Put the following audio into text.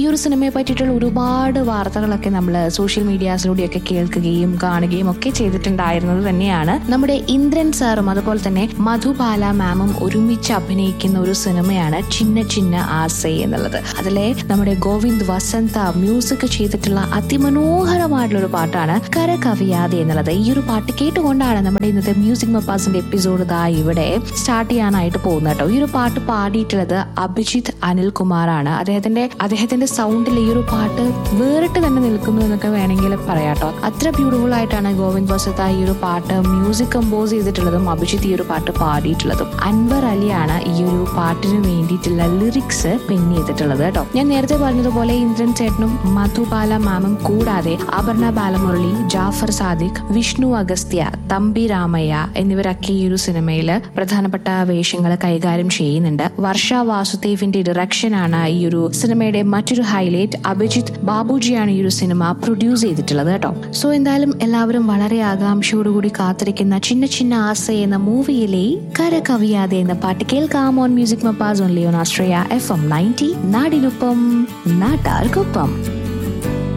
ഒരു സിനിമയെ പറ്റിയിട്ടുള്ള ഒരുപാട് വാർത്തകളൊക്കെ നമ്മൾ സോഷ്യൽ മീഡിയാസിലൂടെയൊക്കെ കേൾക്കുകയും കാണുകയും ഒക്കെ ചെയ്തിട്ടുണ്ടായിരുന്നത് തന്നെയാണ് നമ്മുടെ ഇന്ദ്രൻ സാറും അതുപോലെ തന്നെ മധുബാല മാമും ഒരുമിച്ച് അഭിനയിക്കുന്ന ഒരു സിനിമയാണ് ചിന്ന ചിന്ന ആസൈ എന്നുള്ളത് അതിലെ നമ്മുടെ ഗോവിന്ദ് വസന്ത മ്യൂസിക് ചെയ്തിട്ടുള്ള അതിമനോഹരമായിട്ടുള്ള ഒരു പാട്ടാണ് കരകവിയാതെ എന്നുള്ളത് ഈ ഒരു പാട്ട് കേട്ടുകൊണ്ടാണ് നമ്മുടെ ഇന്നത്തെ മ്യൂസിക് മപ്പാസിന്റെ എപ്പിസോഡ് ദാ ഇവിടെ സ്റ്റാർട്ട് ചെയ്യാനായിട്ട് പോകുന്നത് കേട്ടോ ഈ ഒരു പാട്ട് പാടിയിട്ടുള്ളത് അഭിജിത്ത് അനിൽകുമാറാണ് അദ്ദേഹത്തിന്റെ അദ്ദേഹത്തിന്റെ സൗണ്ടിൽ ഈ ഒരു പാട്ട് വേറിട്ട് തന്നെ നിൽക്കുന്നു എന്നൊക്കെ വേണമെങ്കിൽ പറയാട്ടോ അത്ര ബ്യൂട്ടിഫുൾ ആയിട്ടാണ് ഗോവിന്ദ് വസത്ത ഈ ഒരു പാട്ട് മ്യൂസിക് കമ്പോസ് ചെയ്തിട്ടുള്ളതും അഭിജിത്ത് ഈ ഒരു പാട്ട് പാടിയിട്ടുള്ളതും അൻവർ അലിയാണ് ഈ ഒരു പാട്ടിന് വേണ്ടിയിട്ടുള്ള ലിറിക്സ് പെൻ ചെയ്തിട്ടുള്ളത് കേട്ടോ ഞാൻ നേരത്തെ പറഞ്ഞതുപോലെ ഇന്ദ്രൻ ചേട്ടനും മധുബാല മാമും കൂടാതെ അപർണ ബാലമുരളി ജാഫർ സാദിഖ് വിഷ്ണു അഗസ്ത്യ തമ്പി രാമയ്യ എന്നിവരൊക്കെ ഈ ഒരു സിനിമയിൽ പ്രധാനപ്പെട്ട വേഷങ്ങൾ കൈകാര്യം ചെയ്യുന്നുണ്ട് വർഷ വാസുദേവിന്റെ ഡിറക്ഷനാണ് ഈ ഒരു സിനിമയുടെ മറ്റൊരു ഹൈലൈറ്റ് അഭിജിത്ത് ബാബുജിയാണ് ഈ ഒരു സിനിമ പ്രൊഡ്യൂസ് ചെയ്തിട്ടുള്ളത് കേട്ടോ സോ എന്തായാലും എല്ലാവരും വളരെ ആകാംക്ഷയോടുകൂടി കാത്തിരിക്കുന്ന ചിന്ന ചിന്ന ആസ എന്ന മൂവിയിലെ കരകവിയാതെ എന്ന പാട്ട് കേൾക്കാം ഓൺ മ്യൂസിക് മപ്പാസ് ഓൺ ലിയോൺ ആസ്ട്രേയ എഫ് എം നയൻറ്റി നാടിനൊപ്പം നാട്ടാർക്കൊപ്പം